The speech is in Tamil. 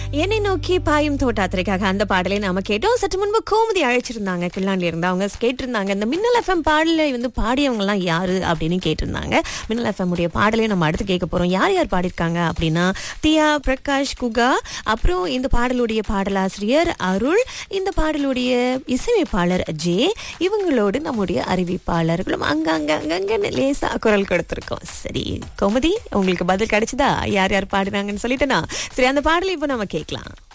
என்னை நோக்கி பாயும் தோட்டாத்திரைக்காக அந்த பாடலை நாம கேட்டோம் சற்று முன்பு கோமதி அழைச்சிருந்தாங்க கிள்ளாண்டில இருந்து அவங்க கேட்டிருந்தாங்க இந்த மின்னல் எஃப்எம் பாடல வந்து பாடியவங்க எல்லாம் யாரு அப்படின்னு கேட்டிருந்தாங்க மின்னல் எஃப்எம் உடைய பாடலை நம்ம அடுத்து கேட்க போறோம் யார் யார் பாடியிருக்காங்க அப்படின்னா தியா பிரகாஷ் குகா அப்புறம் இந்த பாடலுடைய பாடலாசிரியர் அருள் இந்த பாடலுடைய இசையமைப்பாளர் ஜே இவங்களோடு நம்முடைய அறிவிப்பாளர்களும் அங்கங்க அங்கங்க லேசா குரல் கொடுத்திருக்கோம் சரி கோமதி உங்களுக்கு பதில் கிடைச்சதா யார் யார் பாடினாங்கன்னு சொல்லிட்டேனா சரி அந்த பாடலை இப்போ நம்ம கேட்கலாம்